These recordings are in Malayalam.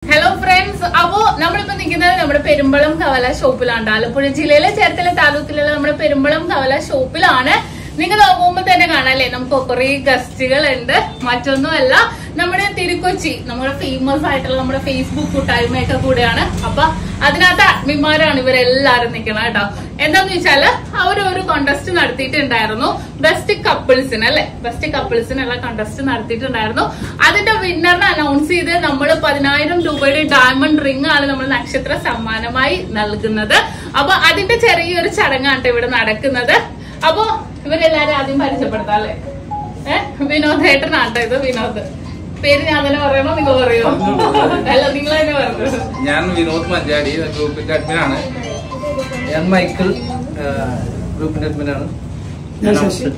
ഹലോ ഫ്രണ്ട്സ് അപ്പോ നമ്മളിപ്പോ നിൽക്കുന്നത് നമ്മുടെ പെരുമ്പളം കവല ഷോപ്പിലാണ് ആലപ്പുഴ ജില്ലയിലെ ചേർത്തല താലൂക്കിലുള്ള നമ്മുടെ പെരുമ്പളം കവല ഷോപ്പിലാണ് നിങ്ങൾ നോക്കുമ്പോൾ തന്നെ കാണാല്ലേ നമുക്ക് കുറെ ഗസ്റ്റുകൾ ഉണ്ട് മറ്റൊന്നുമല്ല നമ്മുടെ തിരുക്കൊച്ചി നമ്മുടെ ഫേമസ് ആയിട്ടുള്ള നമ്മുടെ ഫേസ്ബുക്ക് കൂട്ടായ്മയൊക്കെ കൂടെയാണ് അപ്പൊ അതിനകത്ത് അഡ്മിന്മാരാണ് ഇവരെല്ലാരും നിൽക്കുന്നത് കേട്ടോ എന്താന്ന് വെച്ചാല് അവർ ഒരു കോണ്ടസ്റ്റ് നടത്തിയിട്ടുണ്ടായിരുന്നു ബെസ്റ്റ് കപ്പിൾസിന് അല്ലെ ബെസ്റ്റ് കപ്പിൾസിനുള്ള കോണ്ടസ്റ്റ് നടത്തിയിട്ടുണ്ടായിരുന്നു അതിന്റെ വിന്നറിനെ അനൗൺസ് ചെയ്ത് നമ്മൾ പതിനായിരം രൂപയുടെ ഡയമണ്ട് റിംഗ് ആണ് നമ്മൾ നക്ഷത്ര സമ്മാനമായി നൽകുന്നത് അപ്പൊ അതിന്റെ ചെറിയൊരു ചടങ്ങാണ് ട്ടോ ഇവിടെ നടക്കുന്നത് അപ്പൊ ഇവരെല്ലാരും ആദ്യം പരിചയപ്പെടുത്താം അല്ലെ ഏഹ് വിനോദ് ഏട്ടനാട്ടോ ഇത് വിനോദ് പേര് ഞാൻ തന്നെ പറയണോ നിങ്ങൾ പറയോ അല്ല നിങ്ങൾ തന്നെ പറഞ്ഞു ഞാൻ വിനോദ് മഞ്ചാടി ഗ്രൂപ്പിന്റെ അഡ്മിനാണ് ഞാൻ മൈക്കിൾ ആ, ഗ്രൂപ്പിന്റെ അഡ്മിനാണ് ഞാൻ ഔസഫ്.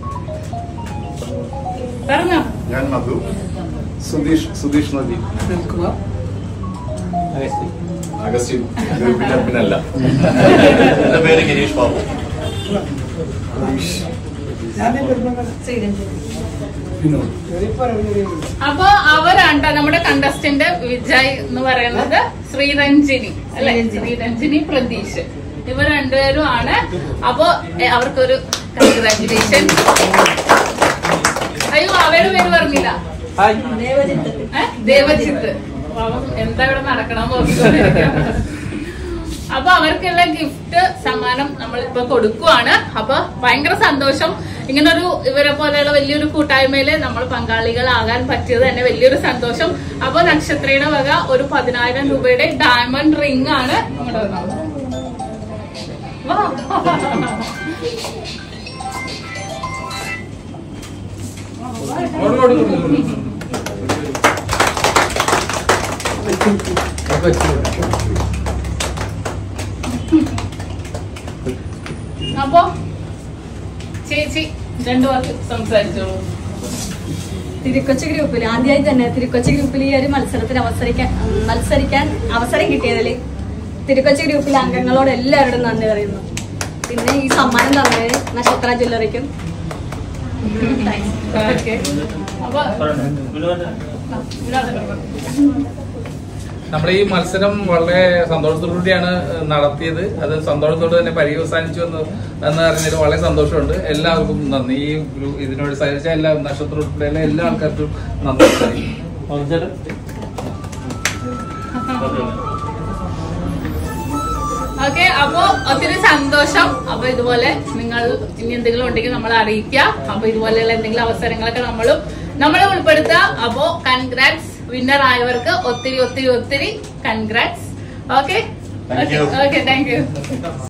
പറഞ്ഞോ ഞാൻ മധു സുധീഷ് സുധീഷ് നദി അഗസ്റ്റിൻ ഗ്രൂപ്പിന്റെ അഡ്മിനല്ല എന്റെ പേര് ഗിരീഷ് ബാബു അപ്പൊ അവരാണ് നമ്മുടെ കണ്ടസ്റ്റന്റ് വിജയ് എന്ന് പറയുന്നത് ശ്രീരഞ്ജിനി അല്ലെ ശ്രീരഞ്ജിനി പ്രതീഷ് ഇവർ രണ്ടുപേരും ആണ് അപ്പൊ എ, അവർക്കൊരു കൺഗ്രാറ്റുലേഷൻ അയ്യോ അവരുടെ പേര് പറഞ്ഞില്ല ഹായ് ഏ? ദേവജിത്ത് പാവം എന്താ ഇവിടെ നടക്കണം നോക്കിക്കൊണ്ടിരിക്കുകയാണ്. അപ്പൊ അവർക്കുള്ള ഗിഫ്റ്റ് സമ്മാനം നമ്മളിപ്പോ കൊടുക്കുവാണ് അപ്പൊ ഭയങ്കര സന്തോഷം ഇങ്ങനൊരു ഇവരെ പോലെയുള്ള വലിയൊരു കൂട്ടായ്മയില് നമ്മൾ പങ്കാളികളാകാൻ പറ്റിയത് തന്നെ വലിയൊരു സന്തോഷം അപ്പൊ നക്ഷത്രയുടെ വക ഒരു പതിനായിരം രൂപയുടെ ഡയമണ്ട് റിംഗ് ആണ് ഇങ്ങോട്ട് വന്നോ. വാ. ഓട് ഓട് ഓട് ഓട്. ഒക്കെ വെച്ച്. അപ്പൊ ചേച്ചി രണ്ടു വാക്ക് സംസാരിച്ചോളൂ തിരുക്കൊച്ചി ഗ്രൂപ്പിൽ ആദ്യമായി തന്നെ തിരുക്കൊച്ചി ഗ്രൂപ്പിൽ ഈ ഒരു മത്സരത്തിൽ അവസരിക്കാൻ മത്സരിക്കാൻ അവസരം കിട്ടിയതിൽ തിരുക്കൊച്ചി ഗ്രൂപ്പിലെ അംഗങ്ങളോട് എല്ലാവരോടും നന്ദി പറയുന്നു പിന്നെ ഈ സമ്മാനം തന്നത് നക്ഷത്ര ജ്വല്ലറിക്കും താങ്ക്സ് ഓക്കെ അപ്പൊ നമ്മൾ ഈ മത്സരം വളരെ സന്തോഷത്തോടുകൂടിയാണ് നടത്തിയത് അത് സന്തോഷത്തോടെ തന്നെ പര്യവസാനിച്ചു എന്ന് എന്ന് അറിഞ്ഞതിൽ വളരെ സന്തോഷമുണ്ട് എല്ലാവർക്കും നന്ദി ഈ ഗ്രൂ- ഇതിനോട് സഹകരിച്ച എല്ലാ നക്ഷത്ര ഉൾപ്പെടെയുള്ള എല്ലാ ആൾക്കാർക്കും നന്ദി ഓക്കെ അപ്പൊ ഒത്തിരി സന്തോഷം അപ്പൊ ഇതുപോലെ നിങ്ങൾ ഇനി എന്തെങ്കിലും ഉണ്ടെങ്കിൽ നമ്മൾ അറിയിക്കുക അപ്പൊ ഇതുപോലെയുള്ള എന്തെങ്കിലും അവസരങ്ങളൊക്കെ നമ്മളും നമ്മളെ ഉൾപ്പെടുത്തുക അപ്പോ കൺഗ്രാറ്റ്സ് വിന്നർ ആയവർക്ക് ഒത്തിരി ഒത്തിരി ഒത്തിരി congrats okay Thank you. Okay thank U